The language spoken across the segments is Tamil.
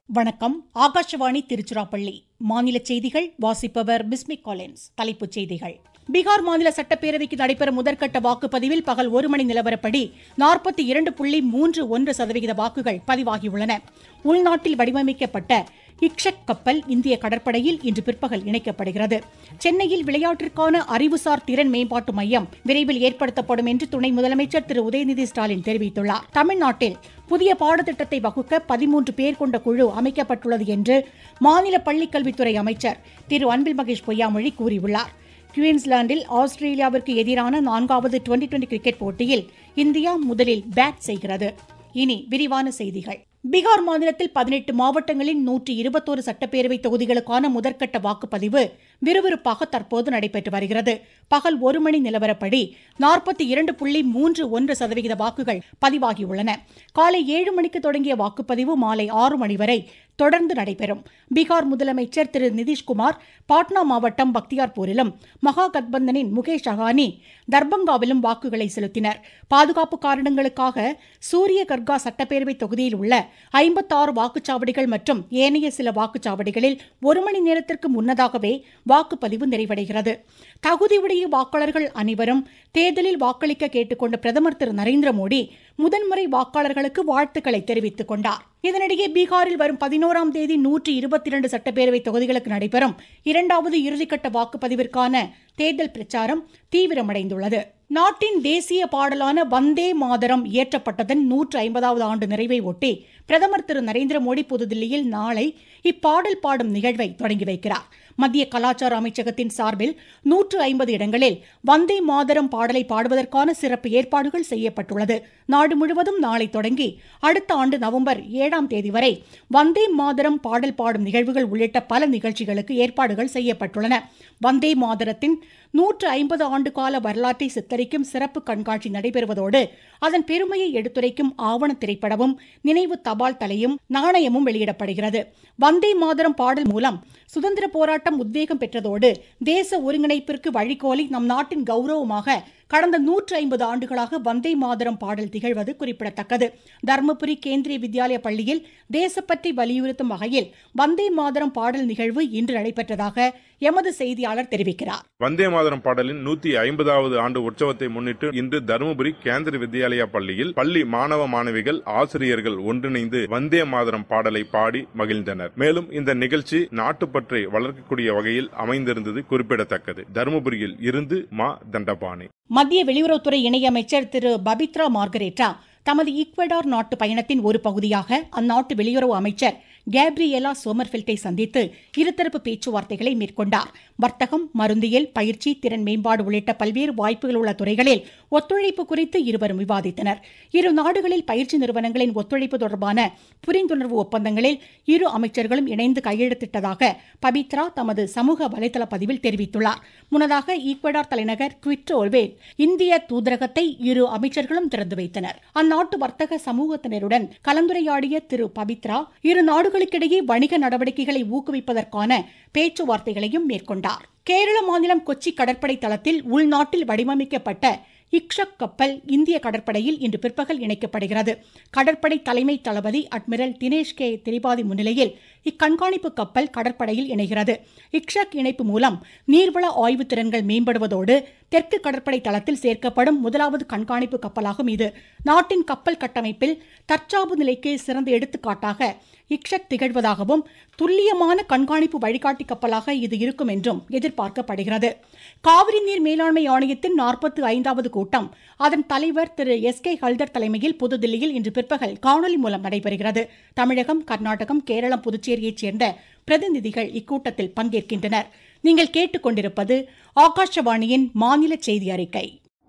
வணக்கம் ஆகாஷவாணி திருச்சிராப்பள்ளி மாநில செய்திகள் வாசிப்பவர் பிஸ்மி காலின்ஸ் தலைப்புச் செய்திகள் பீகார் மாநில சட்டப்பேரவைக்கு நடைபெறும் முதற்கட்ட வாக்குப்பதிவில் பகல் ஒரு மணி நிலவரப்படி நாற்பத்தி இரண்டு புள்ளி மூன்று ஒன்று சதவிகித வாக்குகள் பதிவாகியுள்ளன உள்நாட்டில் வடிவமைக்கப்பட்ட இக்ஷக் கப்பல் இந்திய கடற்படையில் இன்று பிற்பகல் இணைக்கப்படுகிறது சென்னையில் விளையாட்டிற்கான அறிவுசார் திறன் மேம்பாட்டு மையம் விரைவில் ஏற்படுத்தப்படும் என்று துணை முதலமைச்சர் திரு உதயநிதி ஸ்டாலின் தெரிவித்துள்ளார் தமிழ்நாட்டில் புதிய பாடத்திட்டத்தை வகுக்க பதிமூன்று பேர் கொண்ட குழு அமைக்கப்பட்டுள்ளது என்று மாநில பள்ளிக்கல்வித்துறை அமைச்சர் திரு அன்பில் மகேஷ் பொய்யாமொழி கூறியுள்ளார் குயின்ஸ்லாந்தில் ஆஸ்திரேலியாவிற்கு எதிரான நான்காவது டுவெண்டி டுவெண்டி கிரிக்கெட் போட்டியில் இந்தியா முதலில் பேட் செய்கிறது இனி விரிவான செய்திகள் பீகார் மாநிலத்தில் பதினெட்டு மாவட்டங்களின் நூற்றி இருபத்தோரு சட்டப்பேரவை தொகுதிகளுக்கான முதற்கட்ட வாக்குப்பதிவு விறுவிறுப்பாக தற்போது நடைபெற்று வருகிறது பகல் ஒரு மணி நிலவரப்படி நாற்பத்தி இரண்டு புள்ளி மூன்று ஒன்று சதவிகித வாக்குகள் பதிவாகியுள்ளன காலை ஏழு மணிக்கு தொடங்கிய வாக்குப்பதிவு மாலை ஆறு மணி வரை தொடர்ந்து நடைபெறும் பீகார் முதலமைச்சர் திரு நிதிஷ்குமார் பாட்னா மாவட்டம் பக்தியார்பூரிலும் மகா கத்பந்தனின் முகேஷ் அகானி தர்பங்காவிலும் வாக்குகளை செலுத்தினர் பாதுகாப்பு காரணங்களுக்காக சூரிய கர்கா சட்டப்பேரவை தொகுதியில் உள்ள ஐம்பத்தாறு வாக்குச்சாவடிகள் மற்றும் ஏனைய சில வாக்குச்சாவடிகளில் ஒரு மணி நேரத்திற்கு முன்னதாகவே வாக்குப்பதிவு நிறைவடைகிறது தகுதியுடைய வாக்காளர்கள் அனைவரும் தேர்தலில் வாக்களிக்க கேட்டுக்கொண்ட பிரதமர் திரு நரேந்திர மோடி முதன்முறை வாக்காளர்களுக்கு வாழ்த்துக்களை தெரிவித்துக் கொண்டார் இதனிடையே பீகாரில் வரும் பதினோராம் தேதி நூற்றி இருபத்தி இரண்டு சட்டப்பேரவை தொகுதிகளுக்கு நடைபெறும் இரண்டாவது இறுதிக்கட்ட வாக்குப்பதிவிற்கான தேர்தல் பிரச்சாரம் தீவிரமடைந்துள்ளது நாட்டின் தேசிய பாடலான வந்தே மாதரம் இயற்றப்பட்டதன் நூற்று ஐம்பதாவது ஆண்டு நிறைவை ஒட்டி பிரதமர் திரு நரேந்திர மோடி புதுதில்லியில் நாளை இப்பாடல் பாடும் நிகழ்வை தொடங்கி வைக்கிறார் மத்திய கலாச்சார அமைச்சகத்தின் சார்பில் நூற்று ஐம்பது இடங்களில் வந்தே மாதரம் பாடலை பாடுவதற்கான சிறப்பு ஏற்பாடுகள் செய்யப்பட்டுள்ளது நாடு முழுவதும் நாளை தொடங்கி அடுத்த ஆண்டு நவம்பர் ஏழாம் தேதி வரை வந்தே மாதரம் பாடல் பாடும் நிகழ்வுகள் உள்ளிட்ட பல நிகழ்ச்சிகளுக்கு ஏற்பாடுகள் செய்யப்பட்டுள்ளன வந்தே மாதரத்தின் நூற்று ஐம்பது ஆண்டு கால வரலாற்றை சித்தரிக்கும் சிறப்பு கண்காட்சி நடைபெறுவதோடு அதன் பெருமையை எடுத்துரைக்கும் ஆவண திரைப்படமும் நினைவு தபால் தலையும் நாணயமும் வெளியிடப்படுகிறது வந்தே மாதரம் பாடல் மூலம் சுதந்திர போராட்டம் உத்வேகம் பெற்றதோடு தேச ஒருங்கிணைப்பிற்கு வழிகோலி நம் நாட்டின் கௌரவமாக கடந்த நூற்று ஐம்பது ஆண்டுகளாக வந்தே மாதரம் பாடல் திகழ்வது குறிப்பிடத்தக்கது தருமபுரி கேந்திரிய வித்யாலய பள்ளியில் தேசப்பற்றி வலியுறுத்தும் வகையில் வந்தே மாதரம் பாடல் நிகழ்வு இன்று நடைபெற்றதாக எமது செய்தியாளர் தெரிவிக்கிறார் வந்தே மாதரம் பாடலின் நூத்தி ஐம்பதாவது ஆண்டு உற்சவத்தை முன்னிட்டு இன்று தருமபுரி கேந்திர வித்யாலயா பள்ளியில் பள்ளி மாணவ மாணவிகள் ஆசிரியர்கள் ஒன்றிணைந்து வந்தே மாதரம் பாடலை பாடி மகிழ்ந்தனர் மேலும் இந்த நிகழ்ச்சி நாட்டுப்பற்றை வளர்க்கக்கூடிய வகையில் அமைந்திருந்தது குறிப்பிடத்தக்கது தருமபுரியில் இருந்து மா தண்டபாணி மத்திய வெளியுறவுத்துறை இணையமைச்சர் திரு பபித்ரா மார்கரேட்டா தமது ஈக்வடார் நாட்டு பயணத்தின் ஒரு பகுதியாக அந்நாட்டு வெளியுறவு அமைச்சர் கேப்ரியலா சோமர்ஃபெல்ட்டை சந்தித்து இருதரப்பு பேச்சுவார்த்தைகளை மேற்கொண்டார் வர்த்தகம் மருந்தியல் பயிற்சி திறன் மேம்பாடு உள்ளிட்ட பல்வேறு வாய்ப்புகள் உள்ள துறைகளில் ஒத்துழைப்பு குறித்து இருவரும் விவாதித்தனர் இரு நாடுகளில் பயிற்சி நிறுவனங்களின் ஒத்துழைப்பு தொடர்பான புரிந்துணர்வு ஒப்பந்தங்களில் இரு அமைச்சர்களும் இணைந்து கையெழுத்திட்டதாக பபித்ரா தமது சமூக வலைதள பதிவில் தெரிவித்துள்ளார் முன்னதாக ஈக்வடார் தலைநகர் குவிட்டோல்வேல் இந்திய தூதரகத்தை இரு அமைச்சர்களும் திறந்து வைத்தனர் அந்நாட்டு வர்த்தக சமூகத்தினருடன் கலந்துரையாடிய திரு பபித்ரா இரு நாடுகளுக்கிடையே வணிக நடவடிக்கைகளை ஊக்குவிப்பதற்கான பேச்சுவார்த்தைகளையும் மேற்கொண்டார் கேரள மாநிலம் கொச்சி கடற்படை தளத்தில் உள்நாட்டில் வடிவமைக்கப்பட்ட இக்ஷக் கப்பல் இந்திய கடற்படையில் இன்று பிற்பகல் இணைக்கப்படுகிறது கடற்படை தலைமை தளபதி அட்மிரல் தினேஷ் கே திரிபாதி முன்னிலையில் இக்கண்காணிப்பு கப்பல் கடற்படையில் இணைகிறது இக்ஷக் இணைப்பு மூலம் நீர்வள ஆய்வு திறன்கள் மேம்படுவதோடு தெற்கு கடற்படை தளத்தில் சேர்க்கப்படும் முதலாவது கண்காணிப்பு கப்பலாகும் இது நாட்டின் கப்பல் கட்டமைப்பில் தற்சார்பு நிலைக்கு சிறந்த எடுத்துக்காட்டாக இக்ஷக் திகழ்வதாகவும் துல்லியமான கண்காணிப்பு வழிகாட்டி கப்பலாக இது இருக்கும் என்றும் எதிர்பார்க்கப்படுகிறது காவிரி நீர் மேலாண்மை ஆணையத்தின் நாற்பத்தி ஐந்தாவது கூட்டம் அதன் தலைவர் திரு எஸ் கே ஹல்தர் தலைமையில் புதுதில்லியில் இன்று பிற்பகல் காணொலி மூலம் நடைபெறுகிறது தமிழகம் கர்நாடகம் கேரளம் புதுச்சேரியைச் சேர்ந்த பிரதிநிதிகள் இக்கூட்டத்தில் பங்கேற்கின்றனர் நீங்கள் கேட்டுக்கொண்டிருப்பது ஆகாஷவாணியின் மாநில செய்தி அறிக்கை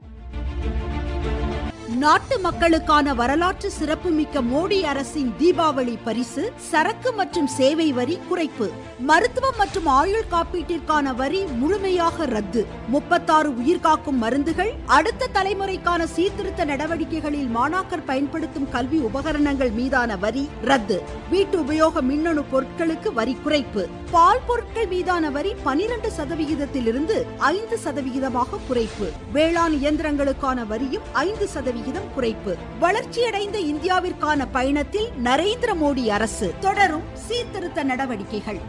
நாட்டு மக்களுக்கான வரலாற்று சிறப்புமிக்க மோடி அரசின் தீபாவளி பரிசு சரக்கு மற்றும் சேவை வரி குறைப்பு மருத்துவம் மற்றும் ஆயுள் காப்பீட்டிற்கான வரி முழுமையாக ரத்து முப்பத்தாறு உயிர்காக்கும் மருந்துகள் அடுத்த தலைமுறைக்கான சீர்திருத்த நடவடிக்கைகளில் மாணாக்கர் பயன்படுத்தும் கல்வி உபகரணங்கள் மீதான வரி ரத்து வீட்டு உபயோக மின்னணு பொருட்களுக்கு வரி குறைப்பு பால் பொருட்கள் மீதான வரி பனிரெண்டு சதவிகிதத்திலிருந்து ஐந்து சதவிகிதமாக குறைப்பு வேளாண் இயந்திரங்களுக்கான வரியும் ஐந்து சதவிகிதம் சதவிகிதம் குறைப்பு வளர்ச்சியடைந்த இந்தியாவிற்கான பயணத்தில் நரேந்திர மோடி அரசு தொடரும் சீர்திருத்த நடவடிக்கைகள்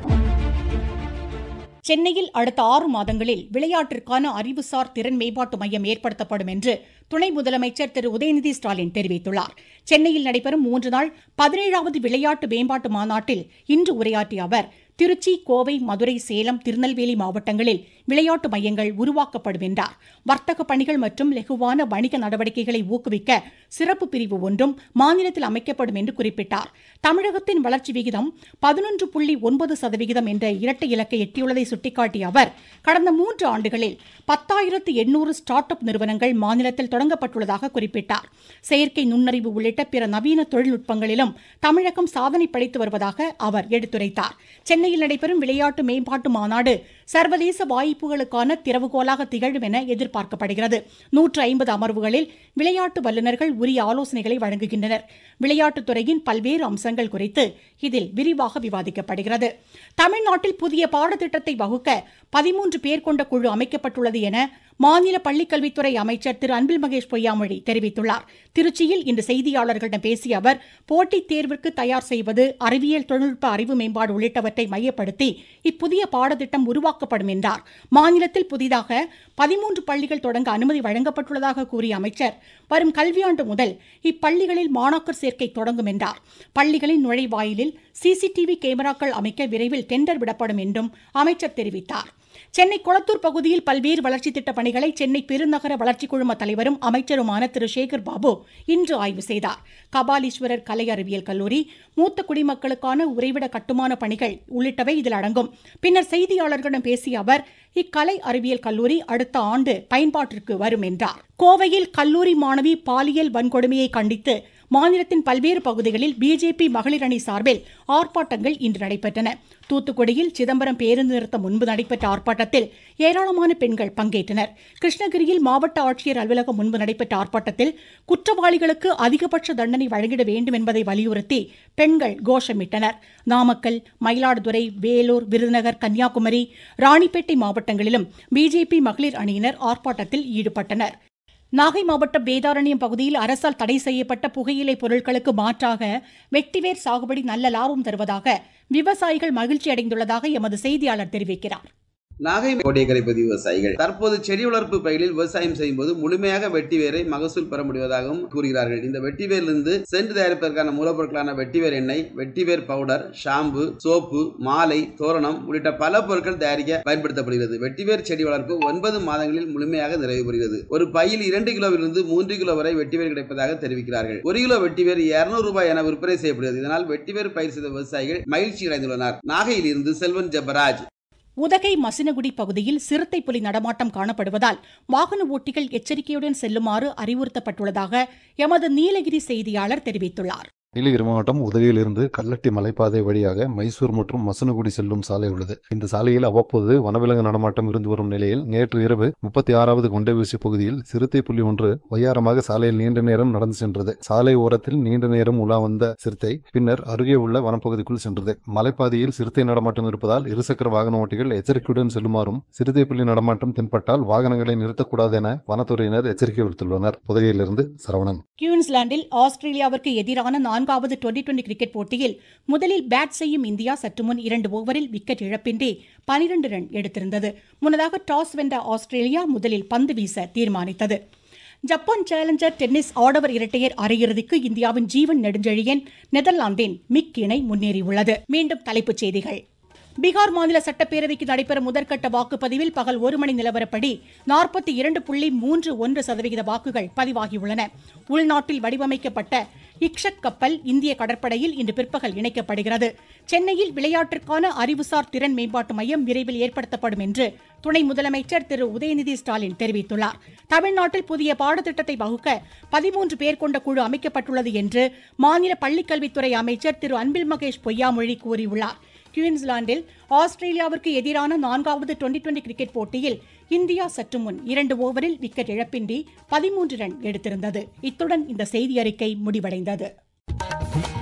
சென்னையில் அடுத்த ஆறு மாதங்களில் விளையாட்டிற்கான அறிவுசார் திறன் மேம்பாட்டு மையம் ஏற்படுத்தப்படும் என்று துணை முதலமைச்சர் திரு உதயநிதி ஸ்டாலின் தெரிவித்துள்ளார் சென்னையில் நடைபெறும் மூன்று நாள் பதினேழாவது விளையாட்டு மேம்பாட்டு மாநாட்டில் இன்று உரையாற்றிய அவர் திருச்சி கோவை மதுரை சேலம் திருநெல்வேலி மாவட்டங்களில் விளையாட்டு மையங்கள் உருவாக்கப்படும் என்றார் வர்த்தக பணிகள் மற்றும் லெகுவான வணிக நடவடிக்கைகளை ஊக்குவிக்க சிறப்பு பிரிவு ஒன்றும் மாநிலத்தில் அமைக்கப்படும் என்று குறிப்பிட்டார் தமிழகத்தின் வளர்ச்சி விகிதம் பதினொன்று புள்ளி ஒன்பது சதவிகிதம் என்ற இரட்டை இலக்கை எட்டியுள்ளதை சுட்டிக்காட்டிய அவர் கடந்த மூன்று ஆண்டுகளில் பத்தாயிரத்து எண்ணூறு ஸ்டார்ட் அப் நிறுவனங்கள் மாநிலத்தில் தொடங்கப்பட்டுள்ளதாக குறிப்பிட்டார் செயற்கை நுண்ணறிவு உள்ளிட்ட பிற நவீன தொழில்நுட்பங்களிலும் தமிழகம் சாதனை படைத்து வருவதாக அவர் எடுத்துரைத்தார் சென்னையில் நடைபெறும் விளையாட்டு மேம்பாட்டு மாநாடு சர்வதேச வாய்ப்புகளுக்கான திறவுகோலாக திகழும் என எதிர்பார்க்கப்படுகிறது நூற்று ஐம்பது அமர்வுகளில் விளையாட்டு வல்லுநர்கள் உரிய ஆலோசனைகளை வழங்குகின்றனர் விளையாட்டுத் துறையின் பல்வேறு அம்சங்கள் குறித்து இதில் விரிவாக விவாதிக்கப்படுகிறது தமிழ்நாட்டில் புதிய பாடத்திட்டத்தை வகுக்க பதிமூன்று பேர் கொண்ட குழு அமைக்கப்பட்டுள்ளது என மாநில பள்ளிக்கல்வித்துறை அமைச்சர் திரு அன்பில் மகேஷ் பொய்யாமொழி தெரிவித்துள்ளார் திருச்சியில் இன்று செய்தியாளர்களிடம் பேசிய அவர் போட்டித் தேர்விற்கு தயார் செய்வது அறிவியல் தொழில்நுட்ப அறிவு மேம்பாடு உள்ளிட்டவற்றை மையப்படுத்தி இப்புதிய பாடத்திட்டம் உருவாக்கப்படும் என்றார் மாநிலத்தில் புதிதாக பதிமூன்று பள்ளிகள் தொடங்க அனுமதி வழங்கப்பட்டுள்ளதாக கூறிய அமைச்சர் வரும் கல்வியாண்டு முதல் இப்பள்ளிகளில் மாணாக்கர் சேர்க்கை தொடங்கும் என்றார் பள்ளிகளின் நுழைவாயிலில் சிசிடிவி கேமராக்கள் அமைக்க விரைவில் டெண்டர் விடப்படும் என்றும் அமைச்சர் தெரிவித்தார் சென்னை குளத்தூர் பகுதியில் பல்வேறு வளர்ச்சித் திட்டப் பணிகளை சென்னை பெருநகர வளர்ச்சிக் குழும தலைவரும் அமைச்சருமான திரு சேகர் பாபு இன்று ஆய்வு செய்தார் கபாலீஸ்வரர் கலை அறிவியல் கல்லூரி மூத்த குடிமக்களுக்கான உறைவிட கட்டுமான பணிகள் உள்ளிட்டவை இதில் அடங்கும் பின்னர் செய்தியாளர்களிடம் பேசிய அவர் இக்கலை அறிவியல் கல்லூரி அடுத்த ஆண்டு பயன்பாட்டிற்கு வரும் என்றார் கோவையில் கல்லூரி மாணவி பாலியல் வன்கொடுமையை கண்டித்து மாநிலத்தின் பல்வேறு பகுதிகளில் பிஜேபி மகளிர் அணி சார்பில் ஆர்ப்பாட்டங்கள் இன்று நடைபெற்றன தூத்துக்குடியில் சிதம்பரம் பேருந்து நிறுத்தம் முன்பு நடைபெற்ற ஆர்ப்பாட்டத்தில் ஏராளமான பெண்கள் பங்கேற்றனர் கிருஷ்ணகிரியில் மாவட்ட ஆட்சியர் அலுவலகம் முன்பு நடைபெற்ற ஆர்ப்பாட்டத்தில் குற்றவாளிகளுக்கு அதிகபட்ச தண்டனை வழங்கிட வேண்டும் என்பதை வலியுறுத்தி பெண்கள் கோஷமிட்டனர் நாமக்கல் மயிலாடுதுறை வேலூர் விருதுநகர் கன்னியாகுமரி ராணிப்பேட்டை மாவட்டங்களிலும் பிஜேபி மகளிர் அணியினர் ஆர்ப்பாட்டத்தில் ஈடுபட்டனர் நாகை மாவட்டம் வேதாரண்யம் பகுதியில் அரசால் தடை செய்யப்பட்ட புகையிலை பொருட்களுக்கு மாற்றாக வெட்டிவேர் சாகுபடி நல்ல லாபம் தருவதாக விவசாயிகள் மகிழ்ச்சி அடைந்துள்ளதாக எமது செய்தியாளர் தெரிவிக்கிறார் நாகை கோடியக்கரை பதிவு விவசாயிகள் தற்போது செடி வளர்ப்பு பயிரில் விவசாயம் செய்யும் போது முழுமையாக வெட்டி வேரை மகசூல் பெற முடிவதாகவும் கூறுகிறார்கள் இந்த வெட்டி வேரிலிருந்து சென்று தயாரிப்பதற்கான மூலப்பொருட்களான வெட்டிவேர் எண்ணெய் வெட்டிவேர் பவுடர் ஷாம்பு சோப்பு மாலை தோரணம் உள்ளிட்ட பல பொருட்கள் தயாரிக்க பயன்படுத்தப்படுகிறது வெட்டிவேர் செடி வளர்ப்பு ஒன்பது மாதங்களில் முழுமையாக நிறைவு பெறுகிறது ஒரு பையில் இரண்டு கிலோவிலிருந்து மூன்று கிலோ வரை வெட்டிவேர் கிடைப்பதாக தெரிவிக்கிறார்கள் ஒரு கிலோ வெட்டிவேர் இருநூறு ரூபாய் என விற்பனை செய்யப்படுகிறது இதனால் வெட்டிவேர் பயிர் செய்த விவசாயிகள் மகிழ்ச்சி அடைந்துள்ளனர் நாகையில் இருந்து செல்வன் ஜெபராஜ் உதகை மசினகுடி பகுதியில் சிறுத்தை புலி நடமாட்டம் காணப்படுவதால் வாகன ஓட்டிகள் எச்சரிக்கையுடன் செல்லுமாறு அறிவுறுத்தப்பட்டுள்ளதாக எமது நீலகிரி செய்தியாளர் தெரிவித்துள்ளார் நீலகிரி மாவட்டம் உதகையிலிருந்து கல்லட்டி மலைப்பாதை வழியாக மைசூர் மற்றும் மசனகுடி செல்லும் சாலை உள்ளது இந்த சாலையில் அவ்வப்போது வனவிலங்கு நடமாட்டம் இருந்து வரும் நிலையில் நேற்று இரவு முப்பத்தி ஆறாவது கொண்டைவீசி பகுதியில் சிறுத்தை புலி ஒன்று ஒய்யாரமாக சாலையில் நீண்ட நேரம் நடந்து சென்றது சாலை ஓரத்தில் நீண்ட நேரம் உலா வந்த சிறுத்தை பின்னர் அருகே உள்ள வனப்பகுதிக்குள் சென்றது மலைப்பாதையில் சிறுத்தை நடமாட்டம் இருப்பதால் இருசக்கர வாகன ஓட்டிகள் எச்சரிக்கையுடன் செல்லுமாறும் சிறுத்தை புலி நடமாட்டம் தென்பட்டால் வாகனங்களை நிறுத்தக்கூடாது என வனத்துறையினர் எச்சரிக்கை விடுத்துள்ளனர் புதகையிலிருந்து சரவணன் குயின்ஸ்லாந்தில் ஆஸ்திரேலியாவிற்கு எதிரான நான்காவது டுவெண்டி டுவெண்டி கிரிக்கெட் போட்டியில் முதலில் பேட் செய்யும் இந்தியா சற்று முன் இரண்டு ஓவரில் விக்கெட் இழப்பின்றி பனிரண்டு ரன் எடுத்திருந்தது முன்னதாக டாஸ் வென்ற ஆஸ்திரேலியா முதலில் பந்து வீச தீர்மானித்தது ஜப்பான் சேலஞ்சர் டென்னிஸ் ஆடவர் இரட்டையர் அரையிறுதிக்கு இந்தியாவின் ஜீவன் நெடுஞ்செழியன் நெதர்லாந்தின் மிக் இணை முன்னேறியுள்ளது மீண்டும் தலைப்புச் செய்திகள் பீகார் மாநில சட்டப்பேரவைக்கு நடைபெறும் முதற்கட்ட வாக்குப்பதிவில் பகல் ஒரு மணி நிலவரப்படி நாற்பத்தி இரண்டு புள்ளி மூன்று ஒன்று சதவிகித வாக்குகள் பதிவாகியுள்ளன உள்நாட்டில் வடிவமைக்கப்பட்ட இக்ஷக் கப்பல் இந்திய கடற்படையில் இன்று பிற்பகல் இணைக்கப்படுகிறது சென்னையில் விளையாட்டிற்கான அறிவுசார் திறன் மேம்பாட்டு மையம் விரைவில் ஏற்படுத்தப்படும் என்று துணை முதலமைச்சர் திரு உதயநிதி ஸ்டாலின் தெரிவித்துள்ளார் தமிழ்நாட்டில் புதிய பாடத்திட்டத்தை வகுக்க பதிமூன்று பேர் கொண்ட குழு அமைக்கப்பட்டுள்ளது என்று மாநில பள்ளிக்கல்வித்துறை அமைச்சர் திரு அன்பில் மகேஷ் பொய்யாமொழி கூறியுள்ளார் குயின்ஸ்லாந்தில் ஆஸ்திரேலியாவிற்கு எதிரான நான்காவது டுவெண்டி டுவெண்டி கிரிக்கெட் போட்டியில் இந்தியா சற்று முன் இரண்டு ஓவரில் விக்கெட் இழப்பின்றி பதிமூன்று ரன் எடுத்திருந்தது இத்துடன் இந்த செய்தி அறிக்கை முடிவடைந்தது